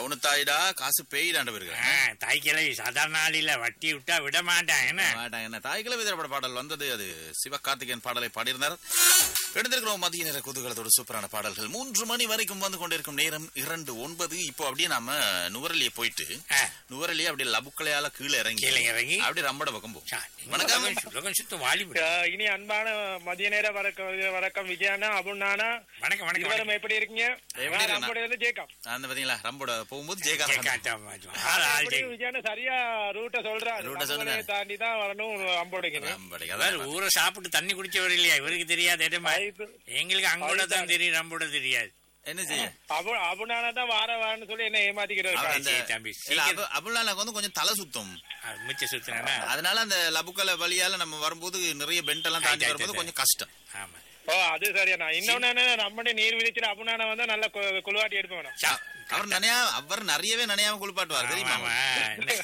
பவுனு தாயிடா காசு பெய்டாண்டு போயிருக்காங்க தாய் கிளவி சாதாரண ஆள் இல்ல வட்டி விட்டா விட மாட்டான் என்ன மாட்டாங்க என்ன தாய்கள விதப்பட பாடல் வந்தது அது சிவகார்த்திகேயன் பாடலை பாடியிருந்தார் எடுத்திருக்கிறோம் மதிய நேர குதூகலத்தோட சூப்பரான பாடல்கள் மூன்று மணி வரைக்கும் வந்து கொண்டிருக்கும் நேரம் இரண்டு ஒன்பது இப்போ அப்படியே நாம நுவரலிய போயிட்டு ஆ. நுவரலிய அப்படியே லபுக்கலையால கீழே இறங்கி கீழே இறங்கி. அப்படியே ரம்பட பக்கம் போகும் சா, வணக்கம் உலகம் சுத்தம் வாலிபு அஹ் இனி அன்பான மதிய நேர வணக்கம் வணக்கம் விஜயானா அபுண்ணானா வணக்கம் வணக்கம் இருவரும் வணக்கம் எப்படி இருக்கீங்க எப்படி இருக்கேன் நம்முடைய இருந்து ஜேக்கம் அந்த பாத்தீங்களா ரம்போட போகும்போது ஜெயகாந்த் கேட்காட்டா, ஆள், ஆள் எப்படி ஜெய். விஜயானா சரியா ரூட்ட சொல்றாரு ரூட்ட சொல்லுங்க. நம்மளே தாண்டி தான் வரணும் அம்போடுங்க ரம்படை அதாவது அதான் ஊரை சாப்பிட்டு தண்ணி குடிச்சவர் இல்லையா இவருக்கு தெரியாத இடமா இது- எங்களுக்கு அங்கோட தான் தெரியும் நம்மோட தெரியாது என்ன செய்ய அபு அபுண்ணானா தான் வார வாரன்னு சொல்லி என்ன ஏமாத்திக்கிறாரு அவர் அந்த சரி, தம்பி, இல்ல, சீக்கிரம். அபு- அபுல்லாக்கு வந்து கொஞ்சம் தலை சுத்தம் மிச்ச சுத்தினா அதனால அந்த லபுக்கல வழியால நம்ம வரும்போது நிறைய பெண்ட் எல்லாம் தாண்டி ஆயிட்டு, வரும்போது ஆயிட்டு. கொஞ்சம் கஷ்டம் ஆமா ஓ அது சரியாண்ணா இன்னொன்னு நம்முடைய நீர் வீழ்ச்சியில அபுண்ணானா வந்து நல்ல கு- குழுவாட்டி எடுப்போம் வேணும் சா, அவர் நனையா அவர் நிறையவே நனையாம குளிப்பாட்டுவார் தெரியுமா ஆமா, என்ன?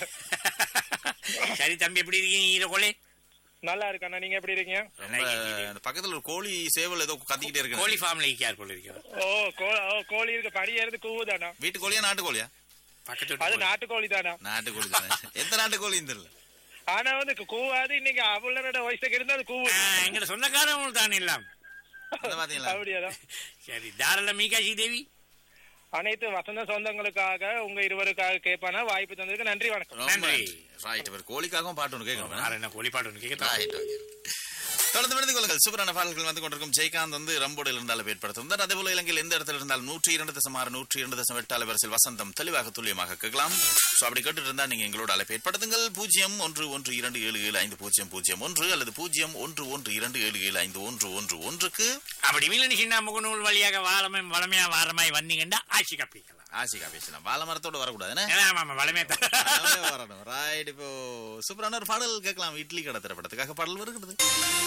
சரி தம்பி எப்படி இருக்கீங்க ஈரக்கோலை நல்லா இருக்கண்ணா நீங்க எப்படி இருக்கீங்க ரொம்ப அந்த பக்கத்துல ஒரு கோழி சேவல் ஏதோ கத்திக்கிட்டே இருக்கு கோழி ஃபார்ம்ல இருக்கார் போல இருக்கிறார் ஓ கோ- ஓ, கோழி இருக்கு படி ஏறது கூவுதாண்ணா வீட்டு கோழியா நாட்டு கோழியா பக்கத்து அது வீட்டு நாட்டுக்கோழி தானா நாட்டு கோழி தானே எந்த நாட்டு கோழின்னு தெரியல ஆனா வந்து கூவாது இன்னைக்கு அபுள்ளனோட வயசுக்கு இருந்தா அது கூவு ஆ, எங்கட சொந்தக்காரங்க தான் எல்லாம் அத பாத்தீங்களா அப்படியாதான் சரி தாராள மீகாட்சி தேவி அனைத்து வசந்த சொந்தங்களுக்காக உங்க இருவருக்காக கேட்பானா வாய்ப்பு தந்ததுக்கு நன்றி வணக்கம் ரொம்ப நன்றி. ரைட் இவர் கோழிக்காகவும் பாட்டு ஒன்று கேட்கணும் வேற என்ன கோழி பாட்டு ஒன்று கேட்க Right, okay. தொடர்ந்து மனித கொள்ளுங்கள் சூப்பரான பாடல்கள் வந்து கொண்டிருக்கும் ஜெயகாந்த் வந்து ரம்போடில் இருந்தாலும் ஏற்படுத்தும் அதே போல இலங்கையில் எந்த இடத்துல இருந்தாலும் நூற்றி இரண்டு தசம் ஆறு நூற்றி இரண்டு தசம் எட்டு அலைவரிசையில் வசந்தம் தெளிவாக துல்லியமாக கேட்கலாம் சோ அப்படி கேட்டுட்டு இருந்தா நீங்க எங்களோட அழைப்பு ஏற்படுத்துங்கள் பூஜ்ஜியம் ஒன்று ஒன்று இரண்டு ஏழு ஏழு ஐந்து பூஜ்ஜியம் பூஜ்ஜியம் ஒன்று அல்லது பூஜ்ஜியம் ஒன்று ஒன்று இரண்டு ஏழு ஏழு ஐந்து ஒன்று ஒன்று ஒன்றுக்கு அப்படி மீள சின்ன முகநூல் வழியாக வாரமே வளமையா வாரமாய் வந்தீங்கன்னா ஆட்சி கப்பிக்கலாம் ஆசிகா பேசலாம் வாழை மரத்தோட வரக்கூடாது ஆமா ஆமா வளமே தான் வரணும் ரைட் இப்போ சூப்பரான ஒரு பாடல் கேட்கலாம் இட்லி கடை திரைப்படத்துக்காக பாடல் வருகிறது